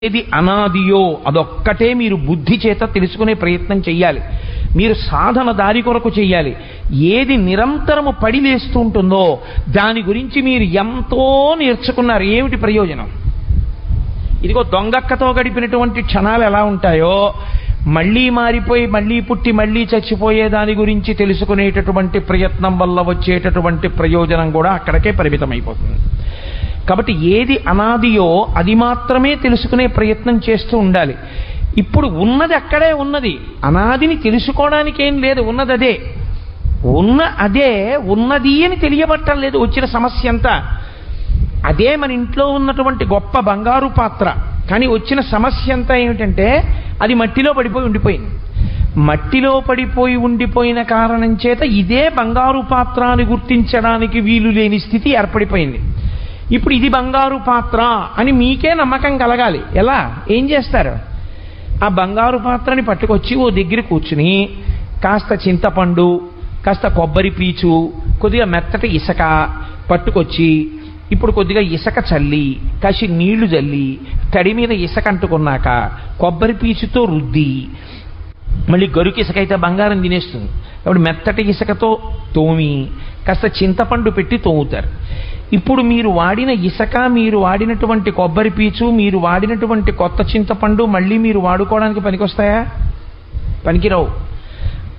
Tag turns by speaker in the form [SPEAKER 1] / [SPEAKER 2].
[SPEAKER 1] ఏది అనాదియో అదొక్కటే మీరు బుద్ధి చేత తెలుసుకునే ప్రయత్నం చెయ్యాలి మీరు సాధన దారి కొరకు చెయ్యాలి ఏది నిరంతరము పడి లేస్తూ ఉంటుందో దాని గురించి మీరు ఎంతో నేర్చుకున్నారు ఏమిటి ప్రయోజనం ఇదిగో దొంగక్కతో గడిపినటువంటి క్షణాలు ఎలా ఉంటాయో మళ్ళీ మారిపోయి మళ్ళీ పుట్టి మళ్ళీ చచ్చిపోయే దాని గురించి తెలుసుకునేటటువంటి ప్రయత్నం వల్ల వచ్చేటటువంటి ప్రయోజనం కూడా అక్కడికే పరిమితమైపోతుంది కాబట్టి ఏది అనాదియో అది మాత్రమే తెలుసుకునే ప్రయత్నం చేస్తూ ఉండాలి ఇప్పుడు ఉన్నది అక్కడే ఉన్నది అనాదిని తెలుసుకోవడానికి ఏం లేదు ఉన్నది అదే ఉన్న అదే ఉన్నది అని తెలియబట్టం లేదు వచ్చిన సమస్య అంతా అదే మన ఇంట్లో ఉన్నటువంటి గొప్ప బంగారు పాత్ర కానీ వచ్చిన సమస్య అంతా ఏమిటంటే అది మట్టిలో పడిపోయి ఉండిపోయింది మట్టిలో పడిపోయి ఉండిపోయిన కారణం చేత ఇదే బంగారు పాత్ర అని గుర్తించడానికి వీలు లేని స్థితి ఏర్పడిపోయింది ఇప్పుడు ఇది బంగారు పాత్ర అని మీకే నమ్మకం కలగాలి ఎలా ఏం చేస్తారు ఆ బంగారు పాత్రని పట్టుకొచ్చి ఓ దగ్గర కూర్చుని కాస్త చింతపండు కాస్త కొబ్బరి పీచు కొద్దిగా మెత్తటి ఇసక పట్టుకొచ్చి ఇప్పుడు కొద్దిగా ఇసక చల్లి కాసి నీళ్లు చల్లి తడి మీద ఇసక అంటుకున్నాక కొబ్బరి పీచుతో రుద్ది మళ్ళీ గరుకు ఇసుక అయితే బంగారం తినేస్తుంది కాబట్టి మెత్తటి ఇసుకతో తోమి కాస్త చింతపండు పెట్టి తోముతారు ఇప్పుడు మీరు వాడిన ఇసుక మీరు వాడినటువంటి కొబ్బరి పీచు మీరు వాడినటువంటి కొత్త చింతపండు మళ్ళీ మీరు వాడుకోవడానికి పనికొస్తాయా పనికిరావు